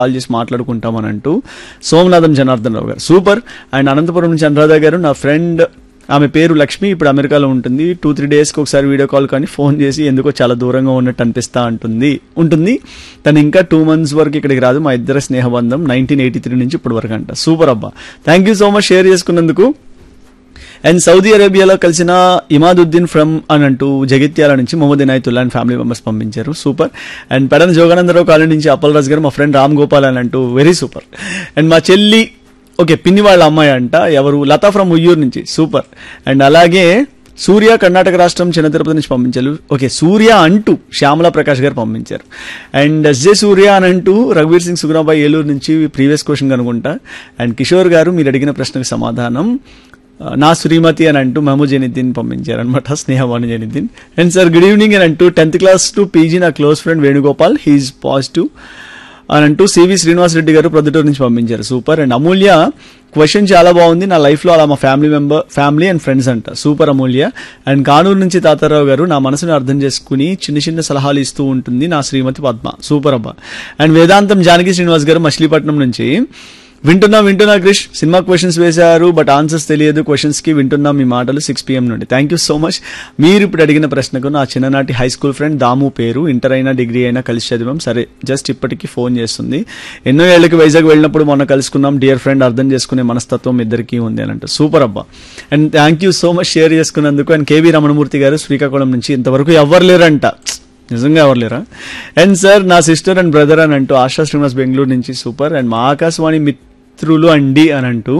Call చేసి మాట్లాడుకుంటామని అంటూ సోమనాథం జనార్దన్ రావు గారు సూపర్ అండ్ అనంతపురం నుంచి అనురాధ గారు నా ఫ్రెండ్ ఆమె పేరు లక్ష్మి ఇప్పుడు అమెరికాలో ఉంటుంది టూ త్రీ డేస్కి ఒకసారి వీడియో కాల్ కానీ ఫోన్ చేసి ఎందుకో చాలా దూరంగా ఉన్నట్టు అనిపిస్తా ఉంటుంది ఉంటుంది తను ఇంకా టూ మంత్స్ వరకు ఇక్కడికి రాదు మా ఇద్దరు స్నేహబంధం నైన్టీన్ ఎయిటీ త్రీ నుంచి ఇప్పటి వరకు అంట సూపర్ అబ్బా thank you so much share చేసుకున్నందుకు అండ్ సౌదీ అరేబియాలో కలిసిన ఇమాదుద్దీన్ ఫ్రమ్ అని అంటూ జగిత్యాల నుంచి Mohammed Inayatullah and family members పంపించారు super and Pedana Joganandarao colony నుంచి అప్పలరాజు గారు మా ఫ్రెండ్ రామ్ గోపాల్ అని అంటూ వెరీ సూపర్ అండ్ మా చెల్లి ఓకే పిన్ని వాళ్ళ అమ్మాయి అంట ఎవరు లతా ఫ్రమ్ ఉయ్యూరు నుంచి సూపర్ అండ్ అలాగే సూర్య కర్ణాటక రాష్ట్రం చిన్న తిరుపతి నుంచి పంపించారు ఓకే సూర్య అంటూ శ్యామలా ప్రకాష్ గారు పంపించారు అండ్ ఎస్జే సూర్య అని అంటూ రఘువీర్ సింగ్ సుగుణాబాయి ఏలూరు నుంచి ప్రీవియస్ క్వశ్చన్ అనుకుంటా అండ్ కిషోర్ గారు మీరు అడిగిన ప్రశ్నకు సమాధానం ఆ, నా శ్రీమతి అని అంటూ మహమూద్ జనిద్దీన్ పంపించారు అనమాట Snehavani Janiddin and sir good evening అని అంటూ టెన్త్ క్లాస్ టు పీజీ నా close friend Venugopal he is positive అని అంటూ సివి శ్రీనివాస్ రెడ్డి గారు ప్రొద్దుటూరు నుంచి పంపించారు సూపర్ అండ్ అమూల్య క్వశ్చన్ చాలా బాగుంది నా లైఫ్లో అలా మా family member family and friends అంట సూపర్ అమూల్య అండ్ కానూరు నుంచి తాతారావు గారు నా మనసును అర్థం చేసుకుని చిన్న చిన్న సలహాలు ఇస్తూ ఉంటుంది నా శ్రీమతి పద్మ సూపర్ అబ్బా అండ్ వేదాంతం జానకి శ్రీనివాస్ గారు మచిలీపట్నం నుంచి వింటున్నా వింటున్నా క్రిష్ సినిమా క్వశ్చన్స్ వేశారు బట్ ఆన్సర్స్ తెలియదు క్వశ్చన్స్ కి వింటున్నా మీ మాటలు సిక్స్ పిఎం నుండి థ్యాంక్ యూ సో మచ్ మీరు ఇప్పుడు అడిగిన ప్రశ్నకు నా చిన్ననాటి హై స్కూల్ ఫ్రెండ్ దాము పేరు ఇంటర్ అయినా డిగ్రీ అయినా కలిసి చదివాం సరే జస్ట్ ఇప్పటికి ఫోన్ చేస్తుంది ఎన్నో ఏళ్ళకి వైజాగ్ వెళ్ళినప్పుడు మొన్న కలుసుకున్నాం డియర్ ఫ్రెండ్ అర్థం చేసుకునే మనస్తత్వం ఇద్దరికి ఉంది అని అంటే సూపర్ అబ్బా and thank you so much share చేసుకున్నందుకు అండ్ కేవీ రమణమూర్తి గారు శ్రీకాకుళం నుంచి ఇంతవరకు ఎవ్వరు లేరంట నిజంగా ఎవరు లేరా అండ్ సార్ నా సిస్టర్ అండ్ బ్రదర్ అని అంటూ ఆశా శ్రీనివాస్ బెంగళూరు నుంచి సూపర్ అండ్ మా ఆకాశవాణి మిత్రులు అండి అని అంటూ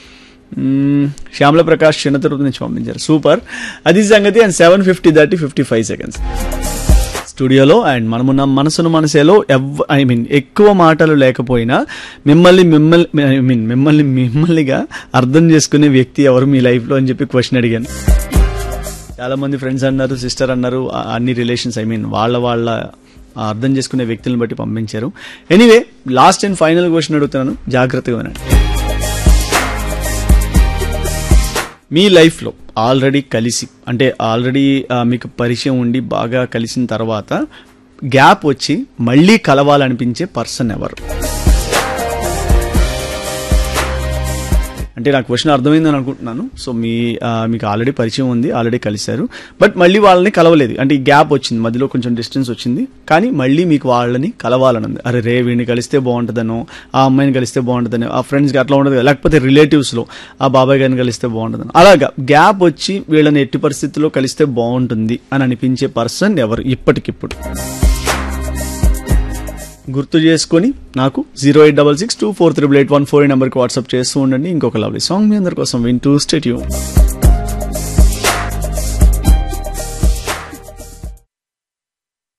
మ్మ్, శ్యామల ప్రకాష్ చిన్న తిరుపతి నుంచి పంపించారు సూపర్ అది సంగతి and seven fifty thirty fifty five seconds స్టూడియోలో అండ్ మనమున్న మనసును మనసేలో ఎవ్ ఐ మీన్ ఎక్కువ మాటలు లేకపోయినా మిమ్మల్ని మిమ్మల్ని ఐ మీన్ మిమ్మల్ని మిమ్మల్నిగా అర్థం చేసుకునే వ్యక్తి ఎవరు మీ లైఫ్లో అని చెప్పి క్వశ్చన్ అడిగాను చాలా మంది ఫ్రెండ్స్ అన్నారు సిస్టర్ అన్నారు ఆ- అన్ని రిలేషన్స్ ఐ మీన్ వాళ్ళ వాళ్ళ ఆ అర్థం చేసుకునే వ్యక్తులను బట్టి పంపించారు anyway last and final question అడుగుతున్నాను జాగ్రత్తగా వినండి మీ లైఫ్లో ఆల్రెడీ కలిసి అంటే ఆల్రెడీ ఆ, మీకు పరిచయం ఉండి బాగా కలిసిన తర్వాత గ్యాప్ వచ్చి మళ్ళీ కలవాలనిపించే పర్సన్ ఎవరు అంటే నాకు క్వశ్చన్ అర్థమైందని అనుకుంటున్నాను సో మీ ఆ, మీకు ఆల్రెడీ పరిచయం ఉంది ఆల్రెడీ కలిశారు బట్ మళ్ళీ వాళ్ళని కలవలేదు అంటే ఈ గ్యాప్ వచ్చింది మధ్యలో కొంచెం డిస్టెన్స్ వచ్చింది కానీ మళ్ళీ మీకు వాళ్ళని కలవాలని ఉంది అరే రే వీడిని కలిస్తే బాగుంటుందనో ఆ అమ్మాయిని కలిస్తే బాగుంటుందనో ఆ ఫ్రెండ్స్కి అట్లా ఉండదు కదా. లేకపోతే రిలేటివ్స్లో ఆ బాబాయ్ గారిని కలిస్తే బాగుంటుందని అలాగా గ్యాప్ వచ్చి వీళ్ళని ఎట్టి పరిస్థితుల్లో కలిస్తే బాగుంటుంది అని అనిపించే పర్సన్ ఎవరు ఇప్పటికిప్పుడు గుర్తు చేసుకొని నాకు zero eight double six two four triple eight one four ఈ నెంబర్కి వాట్సాప్ చేస్తూ ఉండండి ఇంకొక లవ్లీ సాంగ్ మీ అందరి కోసం వింటూ స్టేట్యూ